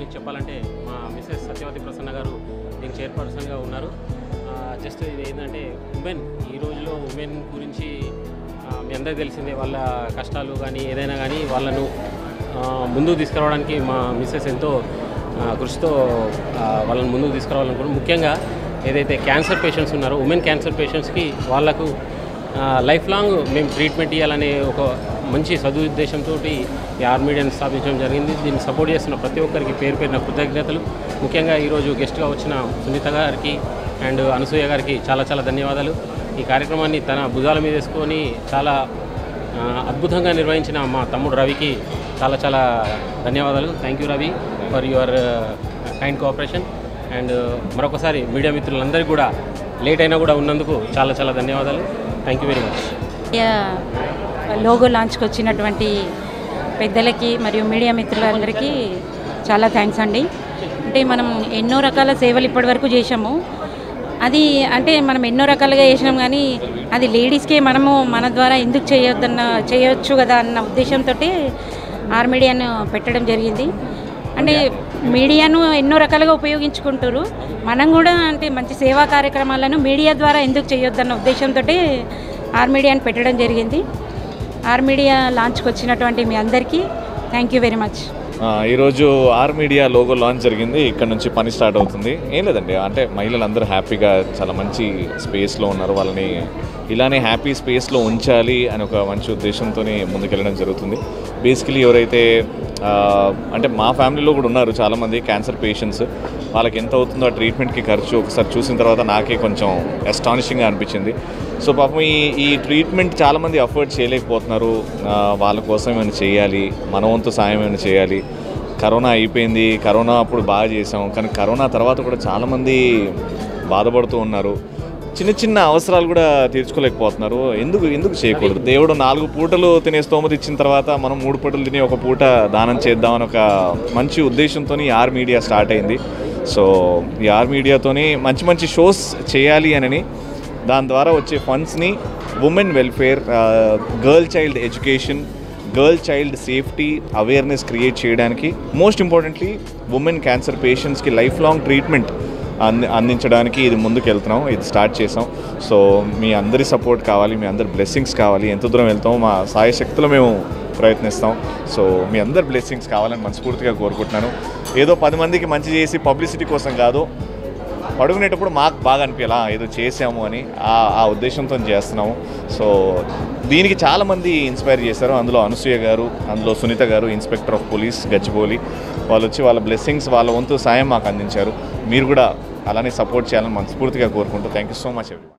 గురించి చెప్పాలంటే మా మిస్సెస్ సత్యవతి ప్రసన్న గారు దీనికి చైర్పర్సన్గా ఉన్నారు జస్ట్ ఇది ఏంటంటే ఉమెన్ ఈ రోజులో ఉమెన్ గురించి ఆ, మీ అందరికీ తెలిసిందే వాళ్ళ కష్టాలు కానీ ఏదైనా కానీ వాళ్ళను ఆ, ముందుకు తీసుకురావడానికి మా మిస్సెస్ ఎంతో ఆ, కృషితో ఆ, వాళ్ళని ముందుకు తీసుకురావాలనుకుంటున్నాం ముఖ్యంగా ఏదైతే క్యాన్సర్ పేషెంట్స్ ఉన్నారో ఉమెన్ క్యాన్సర్ పేషెంట్స్కి వాళ్ళకు లైఫ్ లాంగ్ మేము ట్రీట్మెంట్ ఇవ్వాలనే ఒక మంచి సదుద్దేశంతో ఈ ఆర్మీడియన్ స్థాపించడం జరిగింది దీన్ని సపోర్ట్ చేస్తున్న ప్రతి ఒక్కరికి పేరు పేరున కృతజ్ఞతలు ముఖ్యంగా ఈరోజు గెస్ట్గా వచ్చిన సునీత గారికి అండ్ అనసూయ గారికి చాలా చాలా ధన్యవాదాలు ఈ కార్యక్రమాన్ని తన భుజాల మీద వేసుకొని చాలా ఆ, అద్భుతంగా నిర్వహించిన మా తమ్ముడు రవికి చాలా చాలా ధన్యవాదాలు thank you Ravi for your kind cooperation and మరొకసారి మీడియా మిత్రులందరికీ కూడా లేట్ అయినా కూడా ఉన్నందుకు చాలా చాలా ధన్యవాదాలు thank you very much yeah, logo లాంచ్కి వచ్చినటువంటి పెద్దలకి మరియు మీడియా మిత్రులందరికీ చాలా థ్యాంక్స్ అండి అంటే మనం ఎన్నో రకాల సేవలు ఇప్పటివరకు చేశాము అది అంటే మనం ఎన్నో రకాలుగా చేసినాం కానీ అది లేడీస్కే మనము మన ద్వారా ఎందుకు చేయొద్దన్న చేయొచ్చు కదా అన్న ఉద్దేశంతో ఆర్మీడియాను పెట్టడం జరిగింది అంటే మీడియాను ఎన్నో రకాలుగా ఉపయోగించుకుంటారు మనం కూడా అంటే మంచి సేవా కార్యక్రమాలను మీడియా ద్వారా ఎందుకు చేయొద్దన్న ఉద్దేశంతో ఆర్మీడియాను పెట్టడం జరిగింది ఆర్మీడియా లాంచ్కి వచ్చినటువంటి మీ అందరికీ థ్యాంక్ యూ వెరీ మచ్ ఆ, ఈరోజు ఆర్ మీడియా లోగో లాంచ్ జరిగింది ఇక్కడ నుంచి పని స్టార్ట్ అవుతుంది ఏం లేదండి అంటే మహిళలందరూ హ్యాపీగా చాలా మంచి స్పేస్లో ఉన్నారు వాళ్ళని ఇలానే హ్యాపీ స్పేస్లో ఉంచాలి అని ఒక మంచి ఉద్దేశంతో ముందుకెళ్ళడం జరుగుతుంది బేసికలీ ఎవరైతే ఆ, అంటే మా ఫ్యామిలీలో కూడా ఉన్నారు చాలామంది క్యాన్సర్ పేషెంట్స్ వాళ్ళకి ఎంత అవుతుందో ఆ ట్రీట్మెంట్కి ఖర్చు ఒకసారి చూసిన తర్వాత నాకే కొంచెం అస్టానిషింగ్గా అనిపించింది సో పాపం ఈ ఈ ట్రీట్మెంట్ చాలామంది అఫోర్డ్ చేయలేకపోతున్నారు ఆ, వాళ్ళ కోసం ఏమైనా చేయాలి మన వంతు సాయం ఏమైనా చేయాలి కరోనా అయిపోయింది కరోనా అప్పుడు బాగా చేసాం కానీ కరోనా తర్వాత కూడా చాలామంది బాధపడుతూ ఉన్నారు చిన్న చిన్న అవసరాలు కూడా తీర్చుకోలేకపోతున్నారు ఎందుకు ఎందుకు చేయకూడదు దేవుడు నాలుగు పూటలు తినే స్తోమత ఇచ్చిన తర్వాత మనం మూడు పూటలు తిని ఒక పూట దానం చేద్దామని ఒక మంచి ఉద్దేశంతో ఈ ఆర్ మీడియా స్టార్ట్ అయింది సో ఈ ఆర్ మీడియాతోని మంచి మంచి షోస్ చేయాలి అని దాని ద్వారా వచ్చే ఫండ్స్ని women welfare girl child education girl child safety awareness create చేయడానికి మోస్ట్ ఇంపార్టెంట్లీ ఉమెన్ క్యాన్సర్ పేషెంట్స్కి లైఫ్ లాంగ్ ట్రీట్మెంట్ అంది అందించడానికి ఇది ముందుకు వెళ్తున్నాం ఇది స్టార్ట్ చేసాం సో మీ అందరి సపోర్ట్ కావాలి మీ అందరి బ్లెస్సింగ్స్ కావాలి ఎంత దూరం వెళ్తామో మా సాయ శక్తిలో మేము ప్రయత్నిస్తాం సో మీ అందరి బ్లెస్సింగ్స్ కావాలని మనస్ఫూర్తిగా కోరుకుంటున్నాను ఏదో పది మందికి మంచి చేసి పబ్లిసిటీ కోసం కాదు పడుకునేటప్పుడు మాకు బాగా అనిపించాలా ఏదో చేసాము అని ఆ ఆ ఉద్దేశంతో చేస్తున్నాము సో దీనికి చాలామంది ఇన్స్పైర్ చేశారు అందులో అనసూయ గారు అందులో సునీత గారు ఇన్స్పెక్టర్ ఆఫ్ పోలీస్ గచ్చిబౌలి వాళ్ళు వచ్చి వాళ్ళ బ్లెస్సింగ్స్ వాళ్ళ వంతు సాయం మాకు అందించారు మీరు కూడా అలానే సపోర్ట్ చేయాలని మనస్ఫూర్తిగా కోరుకుంటూ థ్యాంక్ యూ సో మచ్ ఎవరి